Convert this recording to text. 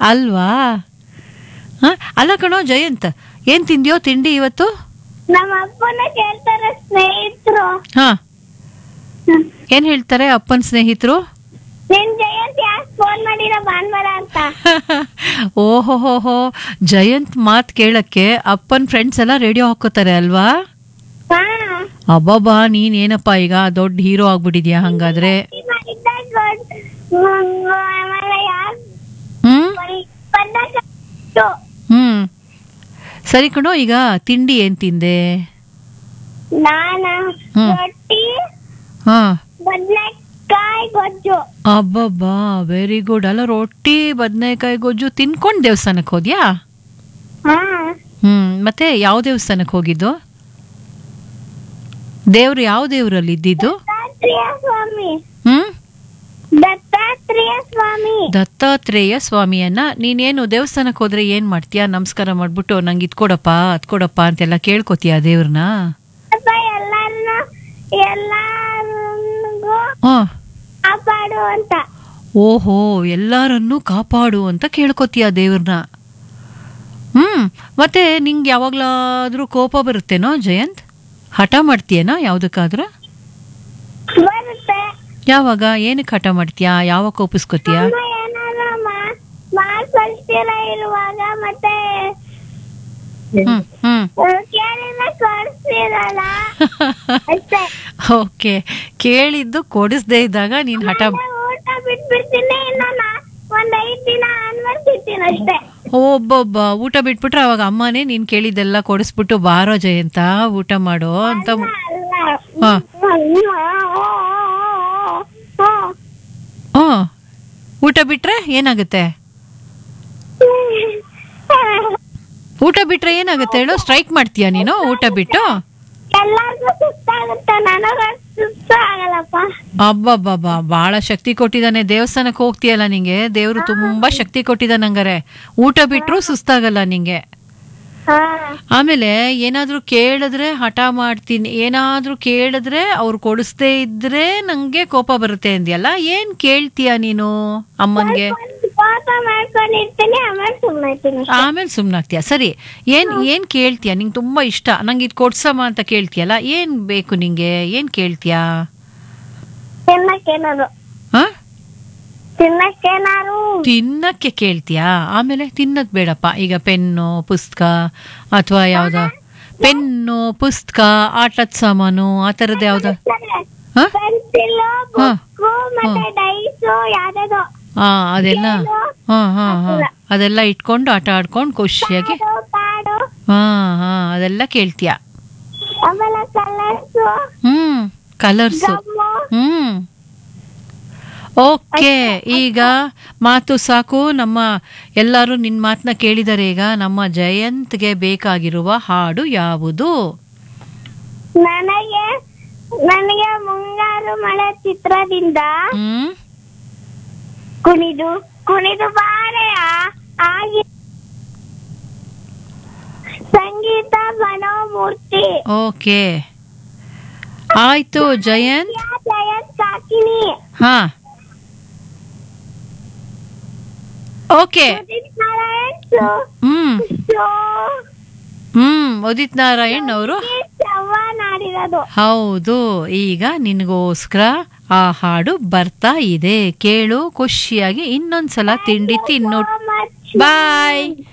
ಅಲ್ವಾ ಹ? ಅಲ್ಲ ಕಣೋ ಜಯಂತ್ ಏನ್ ತಿಂದ್ಯೋ ತಿಂಡಿ ಇವತ್ತು ನಮ್ಮ ಅಪ್ಪನ ಕೇಳ್ತಾರೆ ಸ್ನೇಹಿತರು ಹಾ ಏನ್ ಹೇಳ್ತಾರೆ ಅಪ್ಪನ ಸ್ನೇಹಿತರು ನಿನ್ ಜಯಂತ್ ಯಾಕೆ ಫೋನ್ ಮಾಡಿರ ಭಾನುವಾರ ಅಂತ ಓಹೋ ಜಯಂತ್ ಮಾತ್ ಕೇಳಕ್ಕೆ ಅಪ್ಪನ್ ಫ್ರೆಂಡ್ಸ್ ಎಲ್ಲ ರೇಡಿಯೋ ಹಾಕೋತಾರೆ ಅಲ್ವಾ ಹಾ ಅಬ್ಬಬ್ಬಾ ನೀನ್ ಏನಪ್ಪ ಈಗ ದೊಡ್ಡ ಹೀರೋ ಆಗ್ಬಿಟ್ಟಿದ್ಯಾ ಹಂಗಾದ್ರೆ ಮಾಡಿದ್ದ ದೊಡ್ಡ ಮ್, ಆಮೇಲೆ ಯಾರ್ ಹ್ಮ್ ಬರೀ ಬಂದಾಗ ಇತ್ತು. ಹ್ಮ್ ಸರಿ ಕಣೋ ಈಗ ತಿಂಡಿ ಏನ್ ತಿಂದೆ ನಾನ ಹ್ಮ್. ರೊಟ್ಟಿ ಹಾ ಬದನೆಕಾಯಿ ಗೊಜ್ಜು ಅಬ್ಬಬ್ಬಾ ವೆರಿ ಗುಡ್ ಅಲ್ಲ ರೊಟ್ಟಿ ಬದನೆಕಾಯಿ ಗೊಜ್ಜು ತಿನ್ಕೊಂಡ್ ದೇವಸ್ಥಾನಕ್ಕೆ ಹೋದ್ಯಾ ಹಾ ಹ್ಮ್ ಮತ್ತೆ ಯಾವ ದೇವಸ್ಥಾನಕ್ಕೆ ಹೋಗಿದ್ದು ದೇವ್ರು ಯಾವ ದೇವ್ರಲ್ಲಿ ಇದ್ದಿದ್ದು ದತ್ತಾತ್ರೇಯ ಸ್ವಾಮಿ ಹ್ಮ್ ದತ್ತಾತ್ರೇಯ ಸ್ವಾಮಿ ದತ್ತಾತ್ರೇಯ ಸ್ವಾಮಿಯನ್ನ ನೀನೇನು ದೇವಸ್ಥಾನಕ್ಕೆ ಹೋದ್ರೆ ಏನ್ ಮಾಡ್ತೀಯಾ ನಮಸ್ಕಾರ ಮಾಡ್ಬಿಟ್ಟು ನಂಗೆ ಇದ್ಕೊಡಪ್ಪ ಅದ್ಕೊಡಪ್ಪ ಅಂತೆಲ್ಲ ಕೇಳ್ಕೊತೀಯ ದೇವ್ರನ್ನ ಅಪ್ಪ ಎಲ್ಲಾರನ್ನ ಎಲ್ಲಾರಿಗೂ ಹಾ ಕಾಪಾಡು ಅಂತ ಓಹೋ ಎಲ್ಲಾರನ್ನೂ ಕಾಪಾಡು ಅಂತ ಕೇಳ್ಕೊತೀಯ ದೇವ್ರನ್ನ ಹ್ಮ್ ಮತ್ತೆ ನಿಂಗೆ ಯಾವಾಗ್ಲಾದ್ರೂ ಕೋಪ ಬರುತ್ತೇನೋ ಜಯಂತ್ ಹಠ ಮಾಡ್ತೀಯೇನೋ ಯಾವ್ದಕ್ಕಾದ್ರೂ ಬರುತ್ತೆ ಯಾವಾಗ ಏನಕ್ಕೆ ಹಠ ಮಾಡ್ತೀಯಾ ಯಾವಾಗ ಕೋಪಿಸ್ಕೊತೀಯ ಅಮ್ಮ ಏನಾರ ಮಾ- ಮಾರ್ಪಡಿಸ್ತೀರ ಇರುವಾಗ ಮತ್ತೆ ಹ್ಮ್ ಹ್ಮ್ ಕೇಳಿದ್ರೆ ಕೊಡ್ಸಿರಲ್ಲ ಅಷ್ಟೇ ಓಕೆ ಕೇಳಿದ್ದು ಕೊಡಿಸ್ದೇ ಇದ್ದಾಗ ನೀನ್ ಹಠ ಆಮೇಲೆ ಊಟ ಬಿಟ್ಬಿಡ್ತೀನಿ ಇನ್ನು ನಾ- ಒಂದ್ ಐದ್ ದಿನ ಆನ್ವರ್ಸ್ ಇರ್ತೀನಿ ಅಷ್ಟೇ ಒಬ್ಬೊಬ್ಬ ಊಟ ಬಿಟ್ಬಿಟ್ರೆ ಅವಾಗ ಅಮ್ಮನೇ ನೀನ್ ಕೇಳಿದ್ದೆಲ್ಲ ಕೊಡಿಸ್ಬಿಟ್ಟು ಬಾರೋ ಜಯಂತ ಊಟ ಮಾಡು ಅಂತ ಅಲ್ಲ ಹಾ. ಹ್ಞೂ ಊಟ ಬಿಟ್ರೆ ಏನಾಗುತ್ತೆ ಊಟ ಬಿಟ್ರೆ ಏನಾಗುತ್ತೆ ಹೇಳು ಸ್ಟ್ರೈಕ್ ಮಾಡ್ತೀಯಾ ನೀನು ಊಟ ಬಿಟ್ಟು ಎಲ್ಲಾರ್ಗೂ ಸುತ್ತಾಗುತ್ತೆ ನನಗ ಸುಸ್ತು ಆಗಲ್ಲಪ್ಪ ಅಬ್ಬಬ್ಬಬ್ಬಾ ಬಹಳ ಶಕ್ತಿ ಕೊಟ್ಟಿದ್ದಾನೆ ದೇವಸ್ಥಾನಕ್ಕೆ ಹೋಗ್ತೀಯಲ್ಲ ನಿಂಗೆ ದೇವ್ರು ತುಂಬಾ ಶಕ್ತಿ ಕೊಟ್ಟಿದ್ದಾನೆ ಹಂಗಾರೆ ಊಟ ಬಿಟ್ರು ಸುಸ್ತಾಗಲ್ಲ ನಿಂಗೆ ಹಾ ಆಮೇಲೆ ಏನಾದ್ರೂ ಕೇಳಿದ್ರೆ ಹಠ ಮಾಡ್ತೀನಿ ಏನಾದ್ರೂ ಕೇಳಿದ್ರೆ ಅವ್ರು ಕೊಡಿಸ್ದೇ ಇದ್ರೆ ನಂಗೆ ಕೋಪ ಬರುತ್ತೆ ಅಂದ್ಯಲ್ಲ ಏನ್ ಕೇಳ್ತೀಯ ನೀನು ಅಮ್ಮನ್ಗೆ ಒಂದ್ ಪಾಪ ಮಾಡ್ಕೊಂಡಿರ್ತೀನಿ ಆಮೇಲೆ ಸುಮ್ಮನೆ ಆಮೇಲೆ ಸುಮ್ನಾಗ್ತೀಯ ಸರಿ ಏನ್ ಏನ್ ಕೇಳ್ತೀಯ ನಿಂಗೆ ತುಂಬಾ ಇಷ್ಟ ನಂಗೆ ಇದು ಕೊಡ್ಸಮ್ಮ ಅಂತ ಕೇಳ್ತೀಯಲ್ಲ ಏನ್ ಬೇಕು ನಿಂಗೆ ಏನ್ ಕೇಳ್ತೀಯಾ ತಿನ್ನಕ್ಕೇನಾರು ಹ ತಿನ್ನಕ್ಕೇನಾರು ತಿನ್ನಕ್ಕೆ ಕೇಳ್ತೀಯಾ ಆಮೇಲೆ ತಿನ್ನದ್ ಬೇಡಪ್ಪ ಈಗ ಪೆನ್ನು ಪುಸ್ತಕ ಅಥವಾ ಯಾವ್ದ ಪೆನ್ನು ಪುಸ್ತಕ ಆಟದ ಸಾಮಾನು ಆ ಥರದ್ದು ಯಾವ್ದ ಹ? ಪೆನ್ಸಿಲ್ ಹಾ. ಬುಕ್ಕು ಮತ್ತೆ ಡೈಸು ಯಾವ್ದೋ ಹಾ ಅದೆಲ್ಲ ಹಾ ಹಾ ಹಾ ಅದೆಲ್ಲ ಇಟ್ಕೊಂಡು ಆಟ ಆಡ್ಕೊಂಡು ಖುಷಿಯಾಗಿ ಪಾಡು ಹಾ ಹಾ ಅದೆಲ್ಲ ಕೇಳ್ತೀಯ ಆಮೇಲೆ ಕಲರ್ಸು ಹ್ಮ್ ಕಲರ್ಸು ಗಮ್ಮು ಹ್ಮ್ ಓಕೆ ಈಗ ಮಾತು ಸಾಕು ನಮ್ಮ ಎಲ್ಲರೂ ನಿನ್ ಮಾತನ್ನ ಕೇಳಿದರೆ ಈಗ ನಮ್ಮ ಜಯಂತ್ಗೆ ಬೇಕಾಗಿರುವ ಹಾಡು ಯಾವುದು ನನಗೆ ನನಗೆ ಮುಂಗಾರು ಮಳೆ ಚಿತ್ರದಿಂದ ಹ್ಮ್ ಕುಣಿದು ಕುಣಿದು ಬಾರೆ ಆಗಿ ಸಂಗೀತ ಮನೋಮೂರ್ತಿ ಓಕೆ ಆಯ್ತು ಜಯಂತ್ ಜಯಂತ್ ಕಾಕಿನಿ ಹಾ ಓಕೆ ಉದಿತ್ ನಾರಾಯಣ್ ಸು- ಹ್ಮ್ ಸು- ಹ್ಮ್ ಉದಿತ್ ನಾರಾಯಣ್ ಅವರು ಚವ್ಹಾಣ್ ಆಡಿರೋದು ಹೌದು ಈಗ ನಿನಗೋಸ್ಕರ ಆ ಹಾಡು ಬರ್ತಾ ಇದೆ ಕೇಳು ಖುಷಿಯಾಗಿ ಇನ್ನೊಂದ್ಸಲ ತಿಂಡಿ ತಿನ್ನು So much. ಬಾಯ್